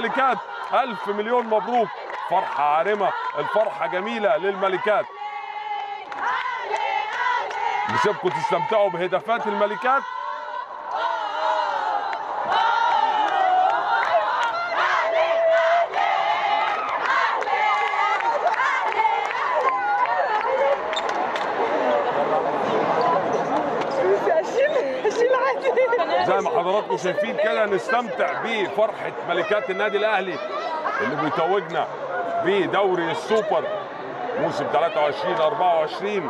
الملكات ألف مليون مبروك فرحة عارمة الفرحة جميلة للملكات نسيبكم تستمتعوا بهدافات الملكات زي ما حضراتكم شايفين كده نستمتع بفرحة ملكات النادي الأهلي اللي بيتوجنا بدوري السوبر موسم 23 24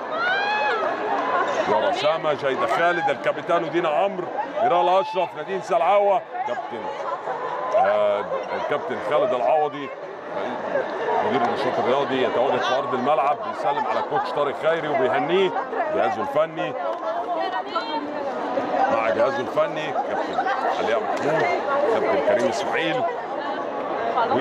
يا رسامة جيدة خالد الكابتن دينا عمرو ميرال أشرف نادين سلعاوة كابتن آه الكابتن خالد العوضي مدير النشاط الرياضي يتواجد في ارض الملعب بيسلم على كوتش طارق خيري وبيهنيه جهازه الفني مع جهازه الفني كابتن علياء محمود كابتن كريم اسماعيل و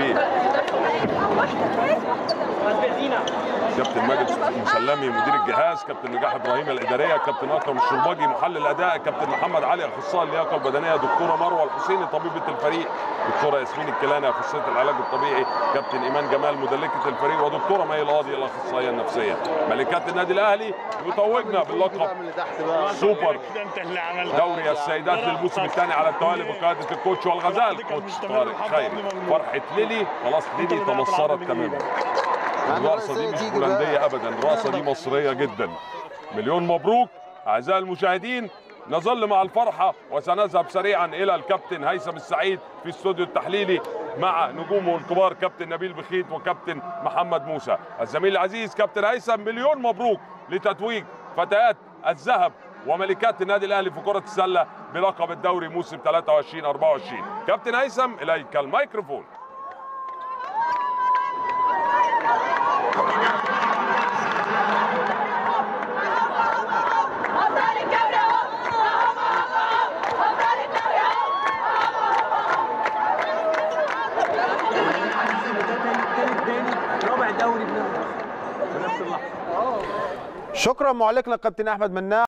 كابتن ماجد مسلمي مدير الجهاز كابتن نجاح ابراهيم الاداريه كابتن اكرم الشرباجي محلل الاداء كابتن محمد علي اخصائي اللياقه البدنيه دكتوره مروه الحسيني طبيبه الفريق دكتوره ياسمين الكيلاني اخصائيه العلاج الطبيعي كابتن ايمان جمال مدلكه الفريق ودكتوره مي القاضي الاخصائيه النفسيه ملكات النادي الاهلي يتوجنا باللقب سوبر دوري السيدات للموسم الثاني على التوالي بقياده الكوتش والغزال كوتش طارق خيري فرحه ليلي خلاص ليلي تمصرت تماما الرقصه دي مش هولنديه ابدا الرقصه دي مصريه جدا مليون مبروك اعزائي المشاهدين نظل مع الفرحه وسنذهب سريعا الى الكابتن هيثم السعيد في استوديو التحليلي مع نجومه الكبار كابتن نبيل بخيت وكابتن محمد موسى الزميل العزيز كابتن هيثم مليون مبروك لتتويج فتيات الذهب وملكات النادي الاهلي في كره السله بلقب الدوري موسم 23 24 كابتن هيثم اليك الميكروفون شكرا معلقنا الكابتن احمد مناع